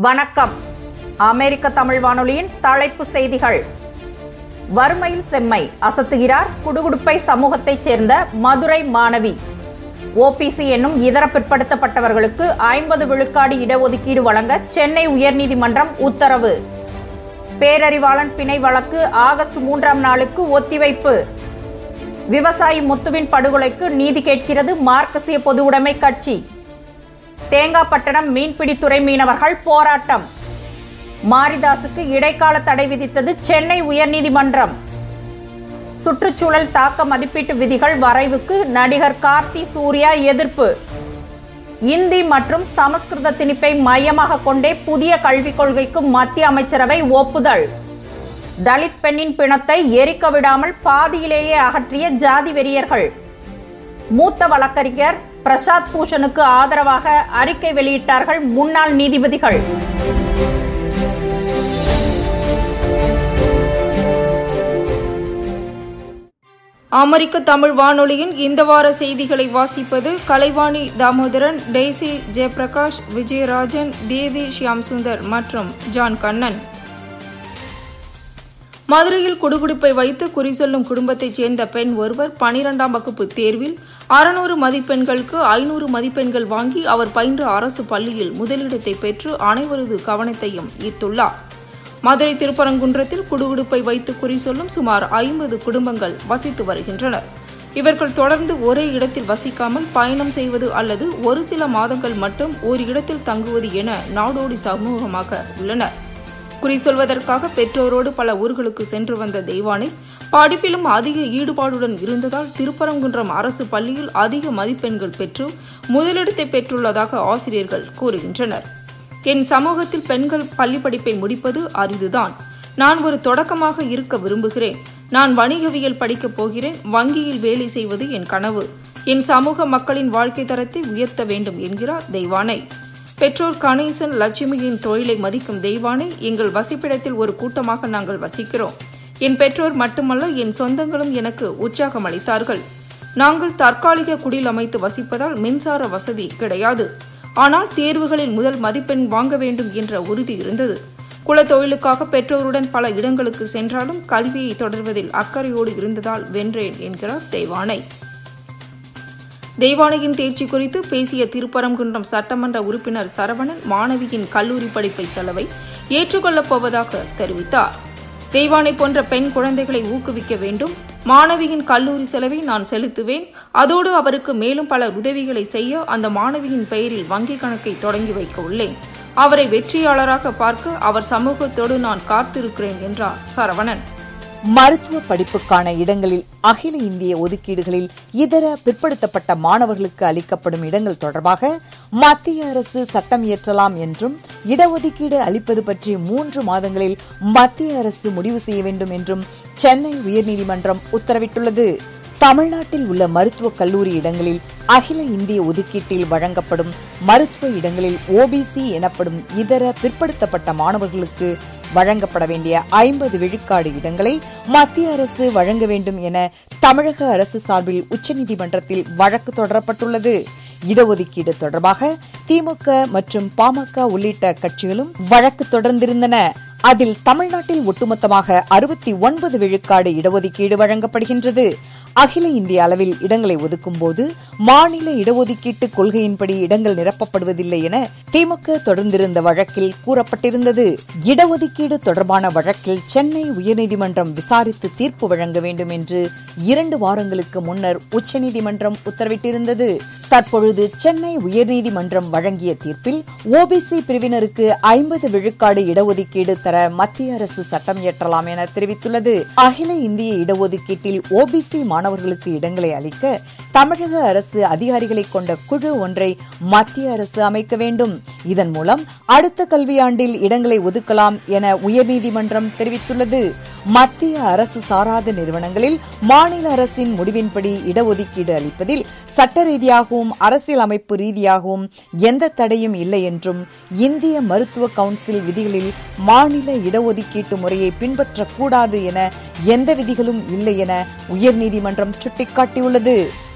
வணக்கம் அமெரிக்க தமிழ் வானொலியின் தலைப்பு செய்திகள் வறுமையில் செம்மை அசத்துகிறார் குடுகுடுப்பை சமூகத்தைச் சேர்ந்த மதுரை மாணவி ஓபிசி என்னும் இதர பிற்படுத்தப்பட்டவர்களுக்கு ஐம்பது விழுக்காடு இடஒதுக்கீடு வழங்க சென்னை உயர்நீதிமன்றம் உத்தரவு பேரறிவாளன் பிணை வழக்கு ஆகஸ்ட் மூன்றாம் நாளுக்கு ஒத்திவைப்பு விவசாயி முத்துவின் படுகொலைக்கு நீதி கேட்கிறது மார்க்சிய பொதுவுடைமை கட்சி தேங்காப்பட்டணம் மீன்பிடித்துறை மீனவர்கள் போராட்டம் மாரிதாசுக்கு இடைக்கால தடை விதித்தது சென்னை உயர்நீதிமன்றம் சுற்றுச்சூழல் தாக்க மதிப்பீட்டு விதிகள் வரைவுக்கு நடிகர் கார்த்தி சூர்யா எதிர்ப்பு இந்தி மற்றும் சமஸ்கிருத திணிப்பை மையமாக கொண்டே புதிய கல்விக் கொள்கைக்கு மத்திய அமைச்சரவை ஒப்புதல் தலித் பெண்ணின் பிணத்தை எரிக்க விடாமல் பாதியிலேயே அகற்றிய ஜாதி வெறியர்கள் மூத்த வழக்கறிஞர் பிரசாத் பூஷனுக்கு ஆதரவாக அறிக்கை வெளியிட்டார்கள் முன்னாள் நீதிபதிகள் அமெரிக்க தமிழ் வானொலியின் இந்த வார செய்திகளை வாசிப்பது கலைவாணி தாமோதரன் டெய்சி ஜெயபிரகாஷ் விஜயராஜன் தேவி ஷியாம் சுந்தர் மற்றும் ஜான் கண்ணன் மதுரையில் குடுகுடுப்பை வைத்து குறி சொல்லும் குடும்பத்தைச் சேர்ந்த பெண் ஒருவர் பனிரெண்டாம் வகுப்பு தேர்வில் அறுநூறு மதிப்பெண்களுக்கு ஐநூறு மதிப்பெண்கள் வாங்கி அவர் பயின்ற அரசு பள்ளியில் முதலிடத்தை பெற்று அனைவரது கவனத்தையும் ஈர்த்துள்ளார் மதுரை திருப்பரங்குன்றத்தில் குடுகுடுப்பை வைத்து குறி சொல்லும் சுமார் ஐம்பது குடும்பங்கள் வசித்து வருகின்றனர் இவர்கள் தொடர்ந்து ஒரே இடத்தில் வசிக்காமல் பயணம் செய்வது அல்லது ஒரு சில மாதங்கள் மட்டும் ஒரு இடத்தில் தங்குவது என நாடோடி சமூகமாக உள்ளனர் குறி சொல்வதற்காக பெற்றோரோடு பல ஊர்களுக்கு சென்று வந்த தெய்வானை படிப்பிலும் அதிக ஈடுபாடுடன் இருந்ததால் திருப்பரங்குன்றம் அரசு பள்ளியில் அதிக மதிப்பெண்கள் பெற்று முதலிடத்தை பெற்றுள்ளதாக ஆசிரியர்கள் கூறுகின்றனர் என் சமூகத்தில் பெண்கள் பள்ளி படிப்பை முடிப்பது அரிதுதான் நான் ஒரு தொடக்கமாக இருக்க விரும்புகிறேன் நான் வணிகவியல் படிக்கப் போகிறேன் வங்கியில் வேலை செய்வது என் கனவு என் சமூக மக்களின் வாழ்க்கை தரத்தை உயர்த்த வேண்டும் என்கிறார் தெய்வானை பெற்றோர் கணேசன் லட்சுமியின் தொழிலை மதிக்கும் தெய்வானை எங்கள் வசிப்பிடத்தில் ஒரு கூட்டமாக நாங்கள் வசிக்கிறோம் என் பெற்றோர் மட்டுமல்ல என் சொந்தங்களும் எனக்கு உற்சாகம் அளித்தார்கள் நாங்கள் தற்காலிக குடில் அமைத்து வசிப்பதால் மின்சார வசதி கிடையாது ஆனால் தேர்வுகளில் முதல் மதிப்பெண் வாங்க வேண்டும் என்ற உறுதி இருந்தது குலத்தொழிலுக்காக பெற்றோருடன் பல இடங்களுக்கு சென்றாலும் கல்வியை தொடர்வதில் அக்கறையோடு இருந்ததால் வென்றேன் என்கிறார் தெய்வானை தெய்வானையின் தேர்ச்சி குறித்து பேசிய திருப்பரங்குன்றம் சட்டமன்ற உறுப்பினர் சரவணன் மாணவியின் கல்லூரி படிப்பை செலவை ஏற்றுக்கொள்ளப் போவதாக தெரிவித்தார் தெய்வானை போன்ற பெண் குழந்தைகளை ஊக்குவிக்க வேண்டும் மாணவியின் கல்லூரி செலவை நான் செலுத்துவேன் அதோடு அவருக்கு மேலும் பல உதவிகளை செய்ய அந்த மாணவியின் பெயரில் வங்கிக் கணக்கை தொடங்கி வைக்க உள்ளேன் அவரை வெற்றியாளராக பார்க்க அவர் சமூகத்தோடு நான் காத்திருக்கிறேன் என்றார் சரவணன் மருத்துவ படிப்புக்கான இடங்களில் அகில இந்திய ஒதுக்கீடுகளில் இதர பிற்படுத்தப்பட்ட மாணவர்களுக்கு அளிக்கப்படும் இடங்கள் தொடர்பாக மத்திய அரசு சட்டம் இயற்றலாம் என்றும் இடஒதுக்கீடு அளிப்பது பற்றி மூன்று மாதங்களில் மத்திய அரசு முடிவு செய்ய வேண்டும் என்றும் சென்னை உயர்நீதிமன்றம் உத்தரவிட்டுள்ளது தமிழ்நாட்டில் உள்ள மருத்துவக் கல்லூரி இடங்களில் அகில இந்திய ஒதுக்கீட்டில் வழங்கப்படும் மருத்துவ இடங்களில் ஓபிசி எனப்படும் இதர பிற்படுத்தப்பட்ட மாணவர்களுக்கு வழங்கப்பட வேண்டிய ஐம்பது விழுக்காடு இடங்களை மத்திய அரசு வழங்க வேண்டும் என தமிழக அரசு சார்பில் உச்சநீதிமன்றத்தில் வழக்கு தொடரப்பட்டுள்ளது இடஒதுக்கீடு தொடர்பாக திமுக மற்றும் பாமக உள்ளிட்ட கட்சிகளும் வழக்கு தொடர்ந்திருந்தன அதில் தமிழ்நாட்டில் ஒட்டுமொத்தமாக அறுபத்தி ஒன்பது விழுக்காடு இடஒதுக்கீடு வழங்கப்படுகின்றது அகில இந்திய அளவில் இடங்களை ஒதுக்கும் போது மாநில இடஒதுக்கீட்டு கொள்கையின்படி இடங்கள் நிரப்பப்படுவதில்லை என திமுக தொடர்ந்திருந்த வழக்கில் கூறப்பட்டிருந்தது இடஒதுக்கீடு தொடர்பான வழக்கில் சென்னை உயர்நீதிமன்றம் விசாரித்து தீர்ப்பு வழங்க வேண்டும் என்று இரண்டு வாரங்களுக்கு முன்னர் உச்சநீதிமன்றம் உத்தரவிட்டிருந்தது தற்பொழுது சென்னை உயர்நீதிமன்றம் வழங்கிய தீர்ப்பில் ஓபிசி பிரிவினருக்கு ஐம்பது விழுக்காடு இடஒதுக்கீடு தர மத்திய அரசு சட்டம் இயற்றலாம் என தெரிவித்துள்ளது அகில இந்திய இடஒதுக்கீட்டில் ஓபிசி மாணவர்களுக்கு இடங்களை அளிக்க தமிழக அரசு அதிகாரிகளை கொண்ட குழு ஒன்றை மத்திய அரசு அமைக்க வேண்டும் இதன் மூலம் அடுத்த கல்வியாண்டில் இடங்களை ஒதுக்கலாம் என உயர்நீதிமன்றம் தெரிவித்துள்ளது மத்திய அரசு சாராத நிறுவனங்களில் மாநில அரசின் முடிவின்படி இடஒதுக்கீடு அளிப்பதில் சட்ட ரீதியாகவும் அரசியல் அமைப்பு ரீதியாகவும் எந்த தடையும் இல்லை என்றும் இந்திய மருத்துவ கவுன்சில் விதிகளில் மாநில இடஒதுக்கீட்டு முறையை பின்பற்றக்கூடாது என எந்த விதிகளும் இல்லை என உயர்நீதிமன்றம் சுட்டிக்காட்டியுள்ளது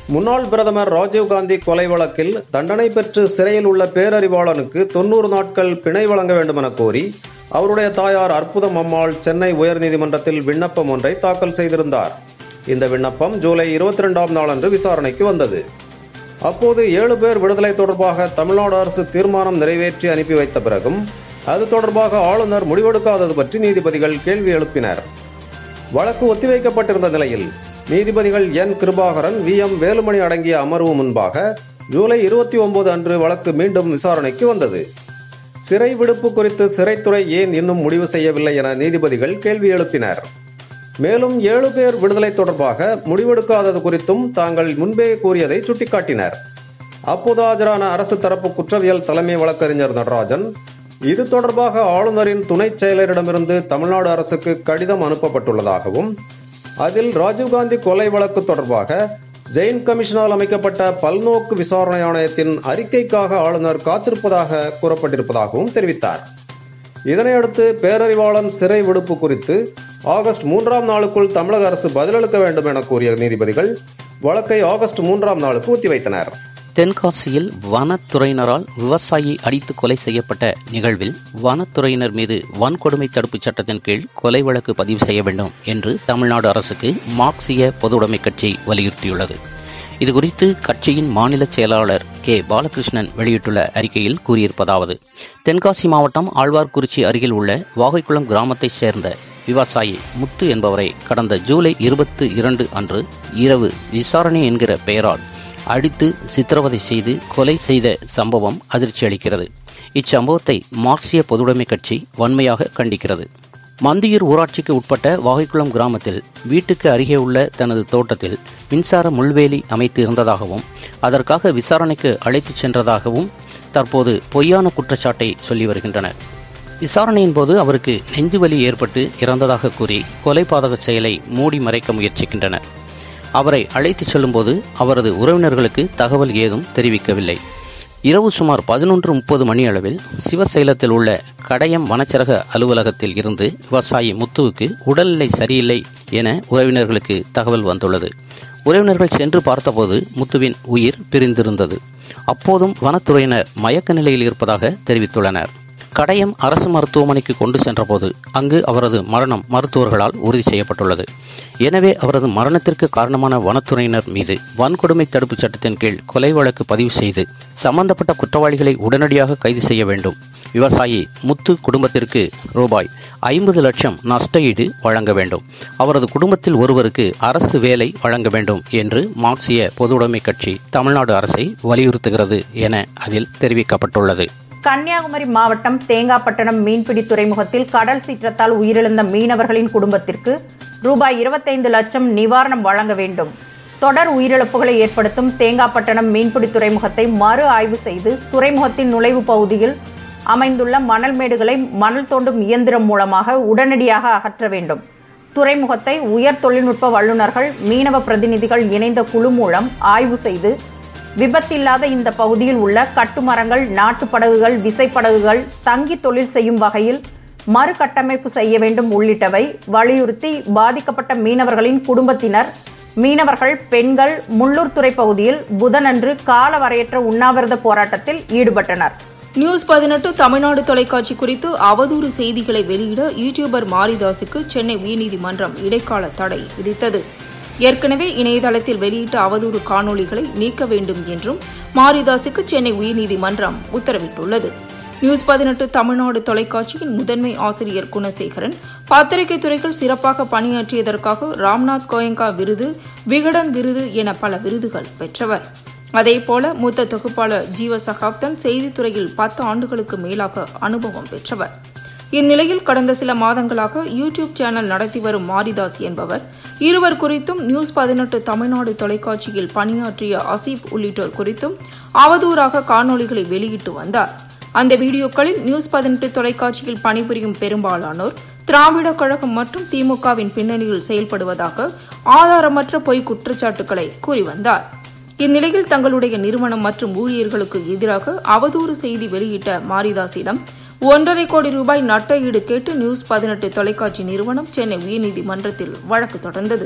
முன்னாள் பிரதமர் ராஜீவ்காந்தி கொலை வழக்கில் தண்டனை பெற்று சிறையில் உள்ள பேரறிவாளனுக்கு தொன்னூறு நாட்கள் பிணை வழங்க வேண்டுமென கோரி அவருடைய தாயார் அற்புதம் அம்மாள் சென்னை உயர்நீதிமன்றத்தில் விண்ணப்பம் ஒன்றை தாக்கல் செய்திருந்தார் இந்த விண்ணப்பம் ஜூலை இருபத்தி ரெண்டாம் நாளன்று விசாரணைக்கு வந்தது அப்போது ஏழு பேர் விடுதலை தொடர்பாக தமிழ்நாடு அரசு தீர்மானம் நிறைவேற்றி அனுப்பி வைத்த பிறகும் அது தொடர்பாக ஆளுநர் முடிவெடுக்காதது பற்றி நீதிபதிகள் கேள்வி எழுப்பினர் வழக்கு ஒத்திவைக்கப்பட்டிருந்த நிலையில் நீதிபதிகள் N Kirubakaran V M Velumani அடங்கிய அமர்வு முன்பாக ஜூலை இருபத்தி ஒன்பது அன்று வழக்கு மீண்டும் விசாரணைக்கு வந்தது சிறை விடுப்பு குறித்து சிறைத்துறை ஏன் இன்னும் முடிவு செய்யவில்லை என நீதிபதிகள் கேள்வி எழுப்பினர் மேலும் ஏழு பேர் விடுதலை தொடர்பாக முடிவெடுக்காதது குறித்தும் தாங்கள் முன்பே கூறியதை சுட்டிக்காட்டினர் அப்போது ஆஜரான அரசு தரப்பு குற்றவியல் தலைமை வழக்கறிஞர் நடராஜன் இது தொடர்பாக ஆளுநரின் துணைச் செயலரிடமிருந்து தமிழ்நாடு அரசுக்கு கடிதம் அனுப்பப்பட்டுள்ளதாகவும் அதில் ராஜீவ்காந்தி கொலை வழக்கு தொடர்பாக ஜெயின் கமிஷனால் அமைக்கப்பட்ட பல்நோக்கு விசாரணை ஆணையத்தின் அறிக்கைக்காக ஆளுநர் காத்திருப்பதாக கூறப்பட்டிருப்பதாகவும் தெரிவித்தார் இதனையடுத்து பேரறிவாளன் சிறை விடுப்பு குறித்து ஆகஸ்ட் மூன்றாம் நாளுக்குள் தமிழக அரசு பதிலளிக்க வேண்டும் என கூறிய நீதிபதிகள் வழக்கை ஆகஸ்ட் மூன்றாம் நாளுக்கு ஒத்திவைத்தனர் தென்காசியில் வனத்துறையினரால் விவசாயி அடித்து கொலை செய்யப்பட்ட நிகழ்வில் வனத்துறையினர் மீது வன்கொடுமை தடுப்புச் சட்டத்தின் கீழ் கொலை வழக்கு பதிவு செய்ய வேண்டும் என்று தமிழ்நாடு அரசுக்கு மார்க்சிய பொதுவுடைமை கட்சி வலியுறுத்தியுள்ளது இதுகுறித்து கட்சியின் மாநில செயலாளர் கே பாலகிருஷ்ணன் வெளியிட்டுள்ள அறிக்கையில் கூறியிருப்பதாவது தென்காசி மாவட்டம் ஆழ்வார்குறிச்சி அருகில் உள்ள வாகைக்குளம் கிராமத்தைச் சேர்ந்த விவசாயி முத்து என்பவரை கடந்த ஜூலை இருபத்தி இரண்டு அன்று இரவு விசாரணை என்கிற பெயரால் அடித்து சித்திரவதை செய்து கொலை செய்த சம்பவம் அதிர்ச்சி அளிக்கிறது இச்சம்பவத்தை மார்க்சிய பொதுவுடைமை கட்சி வன்மையாக கண்டிக்கிறது மந்தியூர் ஊராட்சிக்கு உட்பட்ட வாகைக்குளம் கிராமத்தில் வீட்டுக்கு அருகே உள்ள தனது தோட்டத்தில் மின்சார முள்வேலி அமைத்து இருந்ததாகவும் அதற்காக விசாரணைக்கு அழைத்துச் சென்றதாகவும் தற்போது பொய்யான குற்றச்சாட்டை சொல்லி வருகின்றனர் விசாரணையின் போது அவருக்கு நெஞ்சுவலி ஏற்பட்டு இறந்ததாக கூறி கொலை பாதக செயலை மூடி மறைக்க முயற்சிக்கின்றனர் அவரை அழைத்துச் செல்லும்போது அவரது உறவினர்களுக்கு தகவல் ஏதும் தெரிவிக்கவில்லை இரவு சுமார் பதினொன்று முப்பது மணி அளவில் சிவசைலத்தில் உள்ள கடையம் வனச்சரக அலுவலகத்தில் இருந்து விவசாயி முத்துவுக்கு உடல்நிலை சரியில்லை என உறவினர்களுக்கு தகவல் வந்துள்ளது உறவினர்கள் சென்று பார்த்தபோது முத்துவின் உயிர் பிரிந்திருந்தது அப்போதும் வனத்துறையினர் மயக்க நிலையில் இருப்பதாக தெரிவித்துள்ளனர் கடையம் அரசு மருத்துவமனைக்கு கொண்டு சென்றபோது அங்கு அவரது மரணம் மருத்துவர்களால் உறுதி செய்யப்பட்டுள்ளது எனவே அவரது மரணத்திற்கு காரணமான வனத்துறையினர் மீது வன்கொடுமை தடுப்புச் சட்டத்தின் கீழ் கொலை வழக்கு பதிவு செய்து சம்பந்தப்பட்ட குற்றவாளிகளை உடனடியாக கைது செய்ய வேண்டும் விவசாயி முத்து குடும்பத்திற்கு ரூபாய் ஐம்பது லட்சம் நஷ்டஈடு வழங்க வேண்டும் அவரது குடும்பத்தில் ஒருவருக்கு அரசு வேலை வழங்க வேண்டும் என்று மார்க்சிய பொதுவுடைமை கட்சி தமிழ்நாடு அரசை வலியுறுத்துகிறது என அதில் தெரிவிக்கப்பட்டுள்ளது கன்னியாகுமரி மாவட்டம் தேங்காப்பட்டணம் மீன்பிடி துறைமுகத்தில் கடல் சீற்றத்தால் உயிரிழந்த மீனவர்களின் குடும்பத்திற்கு ரூபாய் இருபத்தைந்து லட்சம் நிவாரணம் வழங்க வேண்டும் தொடர் உயிரிழப்புகளை ஏற்படுத்தும் தேங்காப்பட்டணம் மீன்பிடி துறைமுகத்தை மறு ஆய்வு செய்து துறைமுகத்தின் நுழைவு பகுதியில் அமைந்துள்ள மணல் மேடுகளை மணல் தோண்டும் இயந்திரம் மூலமாக உடனடியாக அகற்ற வேண்டும் துறைமுகத்தை உயர் தொழில்நுட்ப வல்லுநர்கள் மீனவ பிரதிநிதிகள் இணைந்த குழு மூலம் ஆய்வு செய்து விபத்தில்லாத இந்த பகுதியில் உள்ள கட்டுமரங்கள் நாட்டுப்படகுகள் விசைப்படகுகள் தங்கி தொழில் செய்யும் வகையில் மறுகட்டமைப்பு செய்ய வேண்டும் உள்ளிட்டவை வலியுறுத்தி பாதிக்கப்பட்ட மீனவர்களின் குடும்பத்தினர் மீனவர்கள் பெண்கள் முள்ளூர் துறை பகுதியில் புதனன்று காலவரையற்ற உண்ணாவிரத போராட்டத்தில் ஈடுபட்டனர் நியூஸ் பதினெட்டு தமிழ்நாடு தொலைக்காட்சி குறித்து அவதூறு செய்திகளை வெளியிட யூடியூபர் மாரிதாஸுக்கு சென்னை உயர்நீதிமன்றம் இடைக்கால தடை விதித்தது ஏற்கனவே இணையதளத்தில் வெளியிட்ட அவதூறு காணொளிகளை நீக்க வேண்டும் என்றும் மாரிதாஸுக்கு சென்னை உயர்நீதிமன்றம் உத்தரவிட்டுள்ளது நியூஸ் பதினெட்டு தமிழ்நாடு தொலைக்காட்சியின் முதன்மை ஆசிரியர் குணசேகரன் பத்திரிகை துறைகள் சிறப்பாக பணியாற்றியதற்காக ராம்நாத் கோயங்கா விருது விகடன் விருது என பல விருதுகள் பெற்றவர் அதேபோல மூத்த தொகுப்பாளர் ஜீவ சகாப்தன் செய்தித்துறையில் பத்து ஆண்டுகளுக்கு மேலாக அனுபவம் பெற்றவர் இந்நிலையில் கடந்த சில மாதங்களாக யூடியூப் சேனல் நடத்தி வரும் மாரிதாஸ் என்பவர் இருவர் குறித்தும் நியூஸ் பதினெட்டு தமிழ்நாடு தொலைக்காட்சியில் பணியாற்றிய அசீப் உள்ளிட்டோர் குறித்தும் அவதூறாக காணொளிகளை வெளியிட்டு வந்தார் அந்த வீடியோக்களில் நியூஸ் பதினெட்டு தொலைக்காட்சியில் பணிபுரியும் பெரும்பாலானோர் திராவிட கழகம் மற்றும் திமுகவின் பின்னணியில் செயல்படுவதாக ஆதாரமற்ற பொய் குற்றச்சாட்டுகளை கூறி வந்தார் இந்நிலையில் தங்களுடைய நிறுவனம் மற்றும் ஊழியர்களுக்கு எதிராக அவதூறு செய்தி வெளியிட்ட மாரிதாசிடம் ஒன்றரை கோடி ரூபாய் நட்ட ஈடு கேட்டு நியூஸ் பதினெட்டு தொலைக்காட்சி நிறுவனம் சென்னை உயர்நீதிமன்றத்தில் வழக்கு தொடர்ந்தது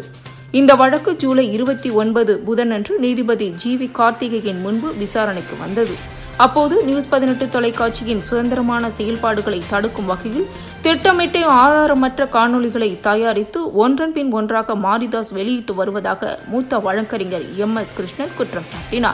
இந்த வழக்கு ஜூலை இருபத்தி ஒன்பது புதனன்று நீதிபதி ஜி வி கார்த்திகேயன் முன்பு விசாரணைக்கு வந்தது அப்போது நியூஸ் பதினெட்டு தொலைக்காட்சியின் சுதந்திரமான செயல்பாடுகளை தடுக்கும் வகையில் திட்டமிட்டு ஆதாரமற்ற காணொளிகளை தயாரித்து ஒன்றன் பின் ஒன்றாக மாரிதாஸ் வெளியிட்டு வருவதாக மூத்த வழக்கறிஞர் எம் எஸ் கிருஷ்ணன் குற்றம் சாட்டினார்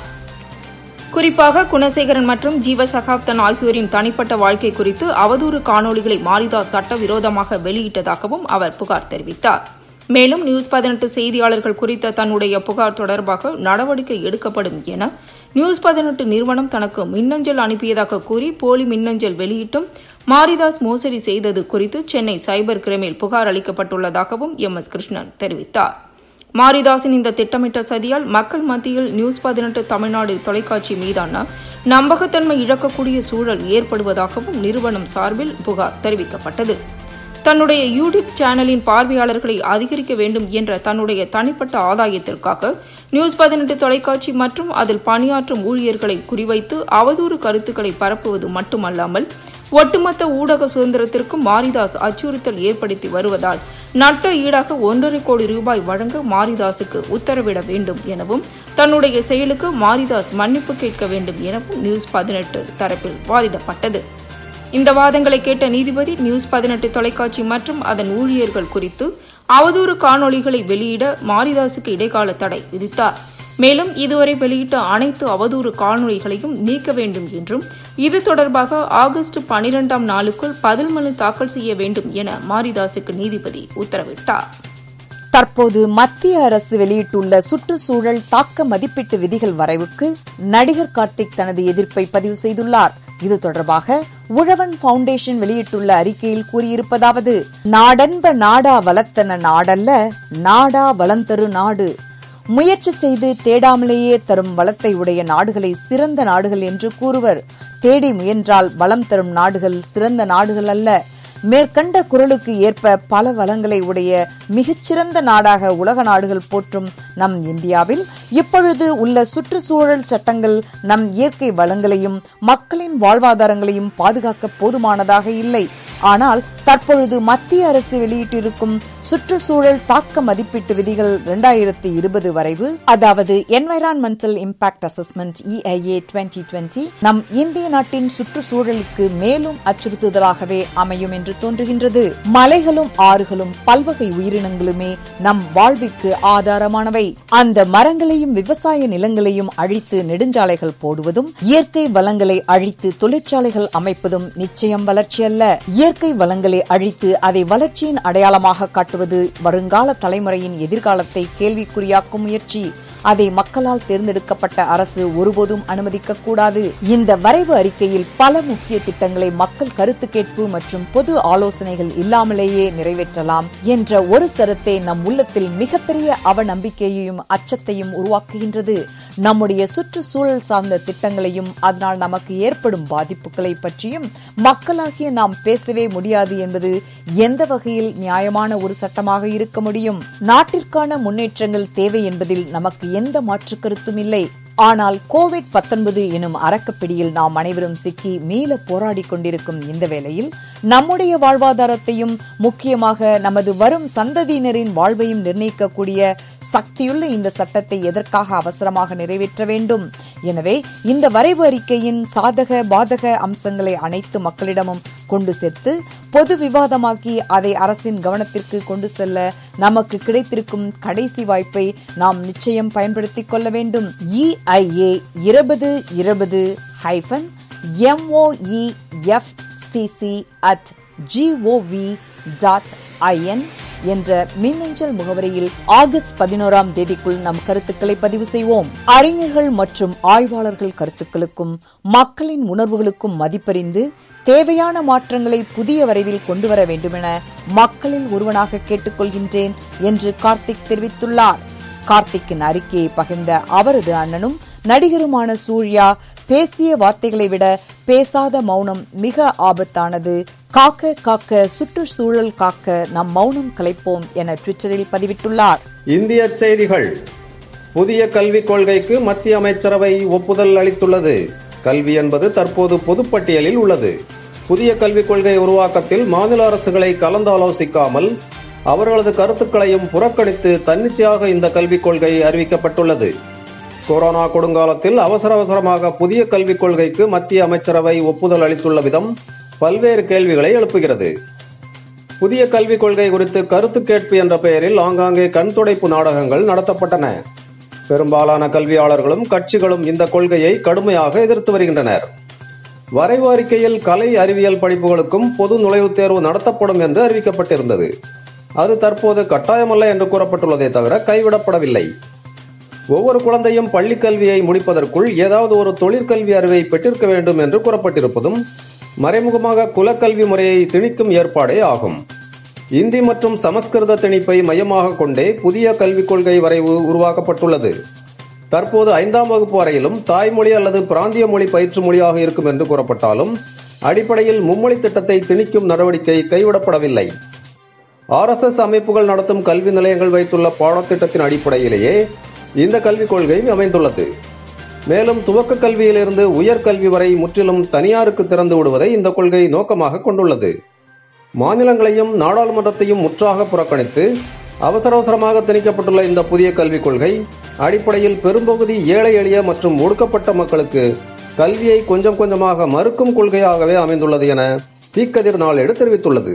குறிப்பாக குணசேகரன் மற்றும் ஜீவ சகாப்தன் ஆகியோரின் தனிப்பட்ட வாழ்க்கை குறித்து அவதூறு காணொளிகளை மாரிதாஸ் சட்டவிரோதமாக வெளியிட்டதாகவும் அவர் புகார் தெரிவித்தார் மேலும் நியூஸ் பதினெட்டு செய்தியாளர்கள் குறித்த தன்னுடைய புகார் தொடர்பாக நடவடிக்கை எடுக்கப்படும் என நியூஸ் பதினெட்டு நிறுவனம் தனக்கு மின்னஞ்சல் அனுப்பியதாக கூறி போலி மின்னஞ்சல் வெளியிட்டும் மாரிதாஸ் மோசடி செய்தது குறித்து சென்னை சைபர் கிரைமில் புகார் அளிக்கப்பட்டுள்ளதாகவும் எம் எஸ் கிருஷ்ணன் தெரிவித்தார் மாரிதாசின் இந்த திட்டமிட்ட சதியால் மக்கள் மத்தியில் நியூஸ் பதினெட்டு தமிழ்நாடு தொலைக்காட்சி மீதான நம்பகத்தன்மை இழக்கக்கூடிய சூழல் ஏற்படுவதாகவும் நிறுவனம் சார்பில் புகார் தெரிவிக்கப்பட்டது தன்னுடைய யூடியூப் சேனலின் பார்வையாளர்களை அதிகரிக்க வேண்டும் என்ற தன்னுடைய தனிப்பட்ட ஆதாயத்திற்காக நியூஸ் பதினெட்டு தொலைக்காட்சி மற்றும் அதில் பணியாற்றும் ஊழியர்களை குறிவைத்து அவதூறு கருத்துக்களை பரப்புவது மட்டுமல்லாமல் ஒட்டுமொத்த ஊடக சுதந்திரத்திற்கும் மாரிதாஸ் அச்சுறுத்தல் ஏற்படுத்தி வருவதால் நட்ட ஈடாக ஒன்றரை கோடி ரூபாய் வழங்க மாரிதாசுக்கு உத்தரவிட வேண்டும் எனவும் தன்னுடைய செயலுக்கு மாரிதாஸ் மன்னிப்பு கேட்க வேண்டும் எனவும் நியூஸ் பதினெட்டு தரப்பில் வாதிடப்பட்டது இந்த வாதங்களை கேட்ட நீதிபதி நியூஸ் பதினெட்டு தொலைக்காட்சி மற்றும் அதன் ஊழியர்கள் குறித்து அவதூறு காணொளிகளை வெளியிட மாரிதாசுக்கு இடைக்கால தடை விதித்தார் மேலும் இதுவரை வெளியிட்ட அனைத்து அவதூறு காணொளிகளையும் நீக்க வேண்டும் என்றும் இது தொடர்பாக ஆகஸ்ட் பனிரெண்டாம் நாளுக்குள் பதில் மனு தாக்கல் செய்ய வேண்டும் என மாரிதாசுக்கு நீதிபதி உத்தரவிட்டார் தற்போது மத்திய அரசு வெளியிட்டுள்ள சுற்றுச்சூழல் தாக்க மதிப்பீட்டு விதிகள் வரைவுக்கு நடிகர் கார்த்திக் தனது எதிர்ப்பை பதிவு செய்துள்ளார் இது தொடர்பாக உழவன் பவுண்டேஷன் வெளியிட்டுள்ள அறிக்கையில் கூறியிருப்பதாவது நாடன்ப நாடா வளர்த்தன நாடல்ல நாடா வளந்தரு நாடு முயற்சி செய்து தேடாமலேயே தரும் வளத்தை உடைய நாடுகளை சிறந்த நாடுகள் என்று கூறுவர் தேடி முயன்றால் வளம் தரும் நாடுகள் சிறந்த நாடுகள் அல்ல மேற்கண்ட குரலுக்கு ஏற்ப பல வளங்களை உடைய மிகச்சிறந்த நாடாக உலக நாடுகள் போற்றும் நம் இந்தியாவில் இப்பொழுது உள்ள சுற்றுச்சூழல் சட்டங்கள் நம் இயற்கை வளங்களையும் மக்களின் வாழ்வாதாரங்களையும் பாதுகாக்க போதுமானதாக இல்லை ஆனால் தற்பொழுது மத்திய அரசு வெளியிட்டிருக்கும் சுற்றுச்சூழல் தாக்க மதிப்பீட்டு விதிகள் இரண்டாயிரத்தி இருபது வரைவு அதாவது environmental impact assessment EIA twenty twenty நம் இந்திய நாட்டின் சுற்றுச்சூழலுக்கு மேலும் அச்சுறுத்துதலாகவே அமையும் என்று தோன்றுகின்றது மலைகளும் ஆறுகளும் பல்வகை உயிரினங்களுமே நம் வாழ்விற்கு ஆதாரமானவை அந்த மரங்களையும் விவசாய நிலங்களையும் அழித்து நெடுஞ்சாலைகள் போடுவதும் இயற்கை வளங்களை அழித்து தொழிற்சாலைகள் அமைப்பதும் நிச்சயம் வளர்ச்சி அல்ல இயற்கை வளங்களை அழித்து அதை வளர்ச்சியின் அடையாளமாக காட்டுவது வருங்கால தலைமுறையின் எதிர்காலத்தை கேள்விக்குறியாக்கும் முயற்சி அதை மக்களால் தேர்ந்தெடுக்கப்பட்ட அரசு ஒருபோதும் அனுமதிக்க கூடாது இந்த வரைவு அறிக்கையில் பல முக்கிய திட்டங்களை மக்கள் கருத்து கேட்பு மற்றும் பொது ஆலோசனைகள் இல்லாமலேயே நிறைவேற்றலாம் என்ற ஒரு சரத்தை நம் உள்ளத்தில் மிகப்பெரிய அவநம்பிக்கையையும் அச்சத்தையும் உருவாக்குகின்றது நம்முடைய சுற்றுச்சூழல் சார்ந்த திட்டங்களையும் அதனால் நமக்கு ஏற்படும் பாதிப்புகளை பற்றியும் மக்களாகிய நாம் பேசவே முடியாது என்பது எந்த வகையில் நியாயமான ஒரு சட்டமாக இருக்க முடியும் நாட்டிற்கான முன்னேற்றங்கள் தேவை என்பதில் நமக்கு எந்த மாற்று கருத்தும் இல்லை ஆனால் கோவிட் பத்தொன்பது எனும் அறக்கப்பிடியில் நாம் அனைவரும் சிக்கி மீள போராடி கொண்டிருக்கும் இந்த வேளையில் நம்முடைய வாழ்வாதாரத்தையும் முக்கியமாக நமது வரும் சந்ததியினரின் வாழ்வையும் நிர்ணயிக்கக்கூடிய சக்தியுள்ள இந்த சட்டத்தை எதற்காக அவசரமாக நிறைவேற்ற வேண்டும் எனவே இந்த வரைவு அறிக்கையின் சாதக பாதக அம்சங்களை அனைத்து மக்களிடமும் கொண்டு சேர்த்து பொது விவாதமாக்கி அதை அரசின் கவனத்திற்கு கொண்டு செல்ல நமக்கு கிடைத்திருக்கும் கடைசி வாய்ப்பை நாம் நிச்சயம் பயன்படுத்திக் கொள்ள வேண்டும் இஐஏ இருபது இருபது hyphen MOEFCC at GOV dot IN என்ற மின்னஞ்சல் முகவரியில் ஆகஸ்ட் பதினோராம் தேதிக்குள் நம் கருத்துக்களை பதிவு செய்வோம் அறிஞர்கள் மற்றும் ஆய்வாளர்கள் கருத்துக்களுக்கும் மக்களின் உணர்வுகளுக்கும் மதிப்பறிந்து தேவையான மாற்றங்களை புதிய வரைவில் கொண்டு வர வேண்டுமென மக்களில் ஒருவனாக கேட்டுக்கொள்கின்றேன் என்று கார்த்திக் தெரிவித்துள்ளார் கார்த்திக்கின் அறிக்கையை பகிர்ந்த அவரது அண்ணனும் நடிகருமான சூர்யா பேசிய வார்த்தைகளை விட பேசாத மௌனம் மிக ஆபத்தானது காக்க காக்க சுற்றுச்சூழல் காக்க நம் மௌனம் கலைப்போம் என ட்விட்டரில் பதிவிட்டுள்ளார் இந்திய செய்திகள் புதிய கல்விக் கொள்கைக்கு மத்திய அமைச்சரவை ஒப்புதல் அளித்துள்ளது கல்வி என்பது தற்போது பொதுப்பட்டியலில் உள்ளது புதிய கல்விக் கொள்கை உருவாக்கத்தில் மாநில அரசுகளை கலந்தாலோசிக்காமல் அவர்களது கருத்துக்களையும் புறக்கணித்து தன்னிச்சையாக இந்த கல்விக் கொள்கை அறிவிக்கப்பட்டுள்ளது கொரோனா கொடுங்காலத்தில் அவசர அவசரமாக புதிய கல்விக் கொள்கைக்கு மத்திய அமைச்சரவை ஒப்புதல் அளித்துள்ள விதம் பல்வேறு கேள்விகளை எழுப்புகிறது புதிய கல்விக் கொள்கை குறித்து கருத்து கேட்பு என்ற பெயரில் ஆங்காங்கே கண்துடைப்பு நாடகங்கள் நடத்தப்பட்டன பெரும்பாலான கல்வியாளர்களும் கட்சிகளும் இந்த கொள்கையை கடுமையாக எதிர்த்து வருகின்றனர் வரைவு அறிக்கையில் கலை அறிவியல் படிப்புகளுக்கும் பொது நுழைவுத் தேர்வு நடத்தப்படும் என்று அறிவிக்கப்பட்டிருந்தது அது தற்போது கட்டாயமல்ல என்று கூறப்பட்டுள்ளதே தவிர கைவிடப்படவில்லை ஒவ்வொரு குழந்தையும் பள்ளிக் கல்வியை முடிப்பதற்குள் ஏதாவது ஒரு தொழிற்கல்வி அறிவை பெற்றிருக்க வேண்டும் என்று கூறப்பட்டிருப்பதும் மறைமுகமாக குலக்கல்வி முறையை திணிக்கும் ஏற்பாடே ஆகும் இந்தி மற்றும் சமஸ்கிருத திணிப்பை மையமாக கொண்டே புதிய கல்விக் கொள்கை வரைவு உருவாக்கப்பட்டுள்ளது தற்போது ஐந்தாம் வகுப்பு வரையிலும் தாய்மொழி அல்லது பிராந்திய மொழி பயிற்று மொழியாக இருக்கும் என்று கூறப்பட்டாலும் அடிப்படையில் மும்மொழி திட்டத்தை திணிக்கும் நடவடிக்கை கைவிடப்படவில்லை ஆர்எஸ்எஸ் அமைப்புகள் நடத்தும் கல்வி நிலையங்கள் வைத்துள்ள பாடத்திட்டத்தின் அடிப்படையிலேயே இந்த கல்விக் கொள்கை அமைந்துள்ளது மேலும் துவக்க கல்வியிலிருந்து உயர்கல்வி வரை முற்றிலும் தனியாருக்கு திறந்து விடுவதை இந்த கொள்கை நோக்கமாக கொண்டுள்ளது மாநிலங்களையும் நாடாளுமன்றத்தையும் முற்றாக புறக்கணித்து அவசர அவசரமாக திணிக்கப்பட்டுள்ள இந்த புதிய கல்விக் கொள்கை அடிப்படையில் பெரும்பகுதி ஏழை எளிய மற்றும் ஒடுக்கப்பட்ட மக்களுக்கு கல்வியை கொஞ்சம் கொஞ்சமாக மறுக்கும் கொள்கையாகவே அமைந்துள்ளது என தீக்கதிர் நாளேடு தெரிவித்துள்ளது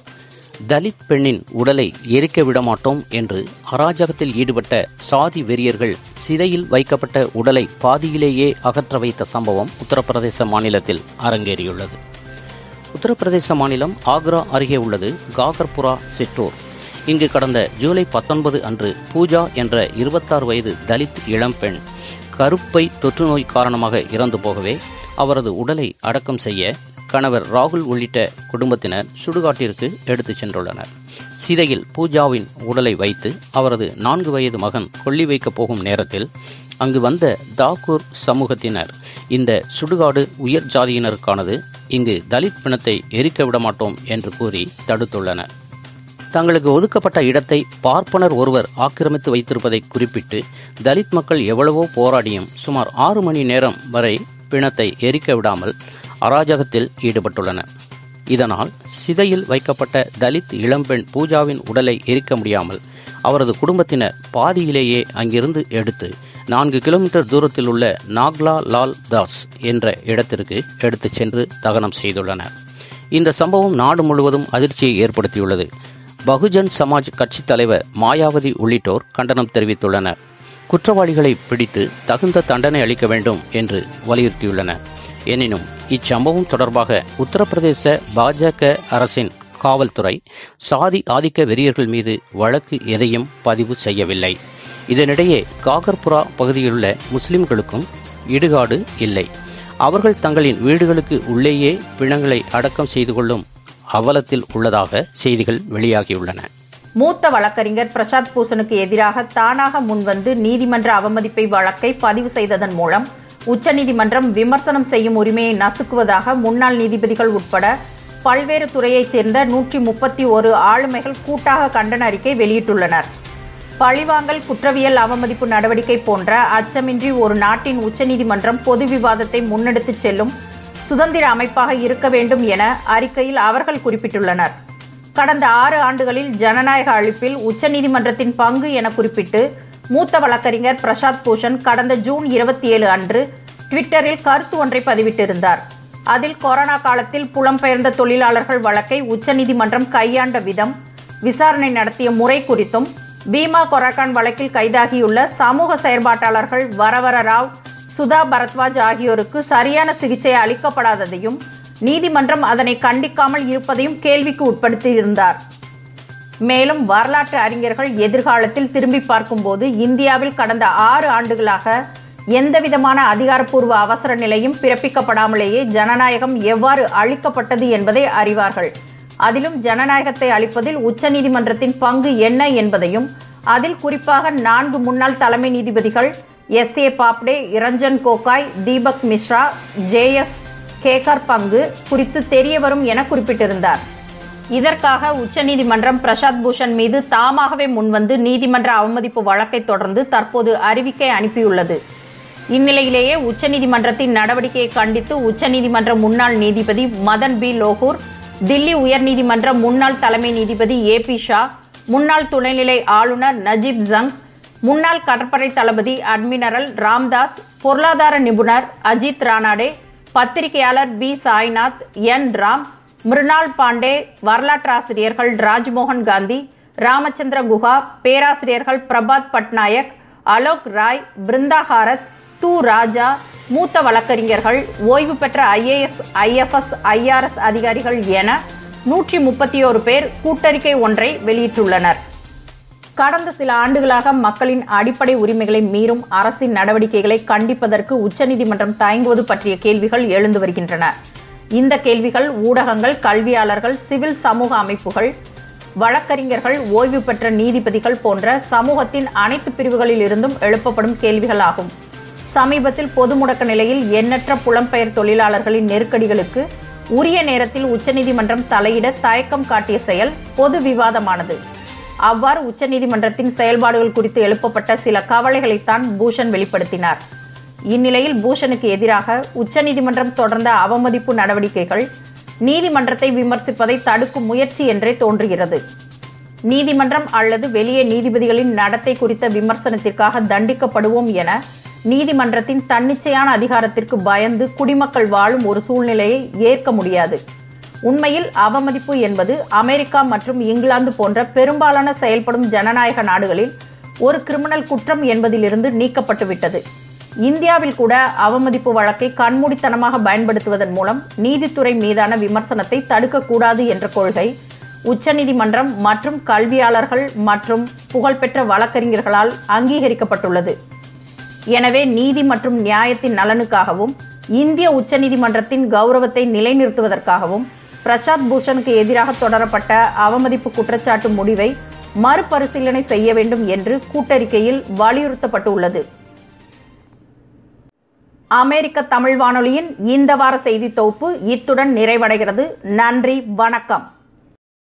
தலித் பெண்ணின் உடலை எரிக்க விடமாட்டோம் என்று அராஜகத்தில் ஈடுபட்ட சாதி வெறியர்கள் சிதையில் வைக்கப்பட்ட உடலை பாதியிலேயே அகற்ற வைத்த சம்பவம் உத்தரப்பிரதேச மாநிலத்தில் அரங்கேறியுள்ளது உத்தரப்பிரதேச மாநிலம் ஆக்ரா அருகே உள்ளது காகர்புரா சிற்றூர் இங்கு கடந்த ஜூலை பத்தொன்பது அன்று பூஜா என்ற இருபத்தாறு வயது தலித் இளம்பெண் கருப்பை தொற்று நோய் காரணமாக இறந்து போகவே அவரது உடலை அடக்கம் செய்ய கணவர் ராகுல் உள்ளிட்ட குடும்பத்தினர் சுடுகாட்டிற்கு எடுத்துச் சென்றுள்ளனர் சிதையில் பூஜாவின் உடலை வைத்து அவரது நான்கு வயது மகன் கொல்லி வைக்கப் போகும் நேரத்தில் அங்கு வந்த தாக்கூர் சமூகத்தினர் இந்த சுடுகாடு உயர் ஜாதியினருக்கானது இங்கு தலித் பிணத்தை எரிக்க விடமாட்டோம் என்று கூறி தடுத்துள்ளனர் தங்களுக்கு ஒதுக்கப்பட்ட இடத்தை பார்ப்பனர் ஒருவர் ஆக்கிரமித்து வைத்திருப்பதை குறிப்பிட்டு தலித் மக்கள் எவ்வளவோ போராடியும் சுமார் ஆறு மணி நேரம் வரை பிணத்தை எரிக்க விடாமல் அராஜகத்தில் ஈடுபட்டுள்ளனர் இதனால் சிதையில் வைக்கப்பட்ட தலித் இளம்பெண் பூஜாவின் உடலை எரிக்க முடியாமல் அவரது குடும்பத்தினர் பாதியிலேயே அங்கிருந்து எடுத்து நான்கு கிலோமீட்டர் தூரத்தில் உள்ள நாக்லா லால் தாஸ் என்ற இடத்திற்கு எடுத்துச் சென்று தகனம் செய்துள்ளனர் இந்த சம்பவம் நாடு முழுவதும் அதிர்ச்சியை ஏற்படுத்தியுள்ளது பகுஜன் சமாஜ் கட்சித் தலைவர் மாயாவதி உள்ளிட்டோர் கண்டனம் தெரிவித்துள்ளனர் குற்றவாளிகளை பிடித்து தகுந்த தண்டனை அளிக்க வேண்டும் என்று வலியுறுத்தியுள்ளனர் எனினும் இச்சம்பவம் தொடர்பாக உத்தரப்பிரதேச பாஜக அரசின் காவல்துறை சாதி ஆதிக்க வெறியர்கள் மீது வழக்கு எதையும் பதிவு செய்யவில்லை இதனிடையே காகர்புரா பகுதியிலுள்ள முஸ்லிம்களுக்கும் இடுகாடு இல்லை அவர்கள் தங்களின் வீடுகளுக்கு உள்ளேயே பிணங்களை அடக்கம் செய்து கொள்ளும் அவலத்தில் உள்ளதாக செய்திகள் வெளியாகியுள்ளன மூத்த வழக்கறிஞர் பிரசாத் பூஷனுக்கு எதிராக தானாக முன்வந்து நீதிமன்ற அவமதிப்பை வழக்கை பதிவு செய்ததன் மூலம் உச்சநீதிமன்றம் விமர்சனம் செய்யும் உரிமையை நசுக்குவதாக முன்னாள் நீதிபதிகள் உட்பட பல்வேறு துறையைச் சேர்ந்த நூற்றி முப்பத்தி ஒரு ஆளுமைகள் கூட்டாக கண்டன அறிக்கை வெளியிட்டுள்ளனர் பழிவாங்கல் குற்றவியல் அவமதிப்பு நடவடிக்கை போன்ற அச்சமின்றி ஒரு நாட்டின் உச்சநீதிமன்றம் பொது விவாதத்தை முன்னெடுத்துச் செல்லும் சுதந்திர அமைப்பாக இருக்க வேண்டும் என அறிக்கையில் அவர்கள் குறிப்பிட்டுள்ளனர் கடந்த ஆறு ஆண்டுகளில் ஜனநாயக அழிப்பில் உச்சநீதிமன்றத்தின் பங்கு என குறிப்பிட்டு மூத்த வழக்கறிஞர் பிரசாத் பூஷன் கடந்த ஜூன் இருபத்தி ஏழு அன்று ட்விட்டரில் கருத்து ஒன்றை பதிவிட்டிருந்தார் அதில் கொரோனா காலத்தில் புலம்பெயர்ந்த தொழிலாளர்கள் வழக்கை உச்சநீதிமன்றம் கையாண்ட விதம் விசாரணை நடத்திய முறை குறித்தும் பீமா கொராக்கான் வழக்கில் கைதாகியுள்ள சமூக செயற்பாட்டாளர்கள் வரவர ராவ் சுதா பரத்வாஜ் ஆகியோருக்கு சரியான சிகிச்சை அளிக்கப்படாததையும் நீதிமன்றம் அதனை கண்டிக்காமல் இருப்பதையும் கேள்விக்கு உட்படுத்தியிருந்தார் மேலும் வரலாற்று அறிஞர்கள் எதிர்காலத்தில் திரும்பி பார்க்கும்போது இந்தியாவில் கடந்த ஆறு ஆண்டுகளாக எந்தவிதமான அதிகாரப்பூர்வ அவசர நிலையும் பிறப்பிக்கப்படாமலேயே ஜனநாயகம் எவ்வாறு அளிக்கப்பட்டது என்பதை அறிவார்கள் அதிலும் ஜனநாயகத்தை அளிப்பதில் உச்சநீதிமன்றத்தின் பங்கு என்ன என்பதையும் அதில் குறிப்பாக நான்கு முன்னாள் தலைமை நீதிபதிகள் S A Bobde Ranjan Gogoi Deepak Misra J S Khehar பங்கு குறித்து தெரிய வரும் என குறிப்பிட்டிருந்தார் இதற்காக உச்சநீதிமன்றம் பிரசாத் பூஷன் மீது தாமாகவே முன்வந்து நீதிமன்ற அவமதிப்பு வழக்கை தொடர்ந்து தற்போது அறிவிக்கை அனுப்பியுள்ளது இந்நிலையிலேயே உச்சநீதிமன்றத்தின் நடவடிக்கையை கண்டித்து உச்சநீதிமன்ற முன்னாள் நீதிபதி மதன் பி லோகூர் தில்லி உயர்நீதிமன்ற முன்னாள் தலைமை நீதிபதி ஏ பி ஷா முன்னாள் துணைநிலை ஆளுநர் நஜீப் ஜங் முன்னாள் கடற்படை தளபதி அட்மிரல் ராம்தாஸ் பொருளாதார நிபுணர் அஜித் ரானாடே பத்திரிகையாளர் பி சாய்நாத் என் ராம் மிருணால் பாண்டே வரலாற்றாசிரியர்கள் ராஜ்மோகன் காந்தி ராமச்சந்திர குஹா பேராசிரியர்கள் பிரபாத் பட்நாயக் அலோக் ராய் பிருந்தா ஹாரத் து ராஜா மூத்த வழக்கறிஞர்கள் ஓய்வு பெற்ற ஐஏஎஸ் ஐஎஃப்எஸ் ஐஆர்எஸ் அதிகாரிகள் என நூற்றி முப்பத்தி ஓரு பேர் கூட்டறிக்கை ஒன்றை வெளியிட்டுள்ளனர் கடந்த சில ஆண்டுகளாக மக்களின் அடிப்படை உரிமைகளை மீறும் அரசின் நடவடிக்கைகளை கண்டிப்பதற்கு உச்சநீதிமன்றம் தயங்குவது பற்றிய கேள்விகள் எழுந்து வருகின்றன இந்த கேள்விகள் ஊடகங்கள் கல்வியாளர்கள் சிவில் சமூக அமைப்புகள் வழக்கறிஞர்கள் ஓய்வு பெற்ற நீதிபதிகள் போன்ற சமூகத்தின் அனைத்து பிரிவுகளில் இருந்தும் எழுப்பப்படும் கேள்விகளாகும் சமீபத்தில் பொது முடக்க நிலையில் எண்ணற்ற புலம்பெயர் தொழிலாளர்களின் நெருக்கடிகளுக்கு உரிய நேரத்தில் உச்சநீதிமன்றம் தலையிட தயக்கம் காட்டிய செயல் பொது விவாதமானது அவ்வாறு உச்சநீதிமன்றத்தின் செயல்பாடுகள் குறித்து எழுப்பப்பட்ட சில கவலைகளைத்தான் பூஷன் வெளிப்படுத்தினார் இந்நிலையில் பூஷனுக்கு எதிராக உச்சநீதிமன்றம் தொடர்ந்த அவமதிப்பு நடவடிக்கைகள் நீதிமன்றத்தை விமர்சிப்பதை தடுக்கும் முயற்சி என்றே தோன்றுகிறது நீதிமன்றம் அல்லது வெளியே நீதிபதிகளின் நடத்தை குறித்த விமர்சனத்திற்காக தண்டிக்கப்படுவோம் என நீதிமன்றத்தின் தன்னிச்சையான அதிகாரத்திற்கு பயந்து குடிமக்கள் வாழும் ஒரு சூழ்நிலையை ஏற்க முடியாது உண்மையில் அவமதிப்பு என்பது அமெரிக்கா மற்றும் இங்கிலாந்து போன்ற பெரும்பாலான செயல்படும் ஜனநாயக நாடுகளில் ஒரு கிரிமினல் குற்றம் என்பதிலிருந்து நீக்கப்பட்டுவிட்டது இந்தியாவில் கூட அவமதிப்பு வழக்கை கண்மூடித்தனமாக பயன்படுத்துவதன் மூலம் நீதித்துறை மீதான விமர்சனத்தை தடுக்கக்கூடாது என்ற கொள்கை உச்சநீதிமன்றம் மற்றும் கல்வியாளர்கள் மற்றும் புகழ்பெற்ற வழக்கறிஞர்களால் அங்கீகரிக்கப்பட்டுள்ளது எனவே நீதி மற்றும் நியாயத்தின் நலனுக்காகவும் இந்திய உச்சநீதிமன்றத்தின் கௌரவத்தை நிலைநிறுத்துவதற்காகவும் பிரசாத் பூஷனுக்கு எதிராக தொடரப்பட்ட அவமதிப்பு குற்றச்சாட்டு முடிவை மறுபரிசீலனை செய்ய வேண்டும் என்று கூட்டறிக்கையில் வலியுறுத்தப்பட்டுள்ளது அமெரிக்க தமிழ் வானொலியின் இந்த வார செய்தி தொகுப்பு இத்துடன் நிறைவடைகிறது நன்றி வணக்கம்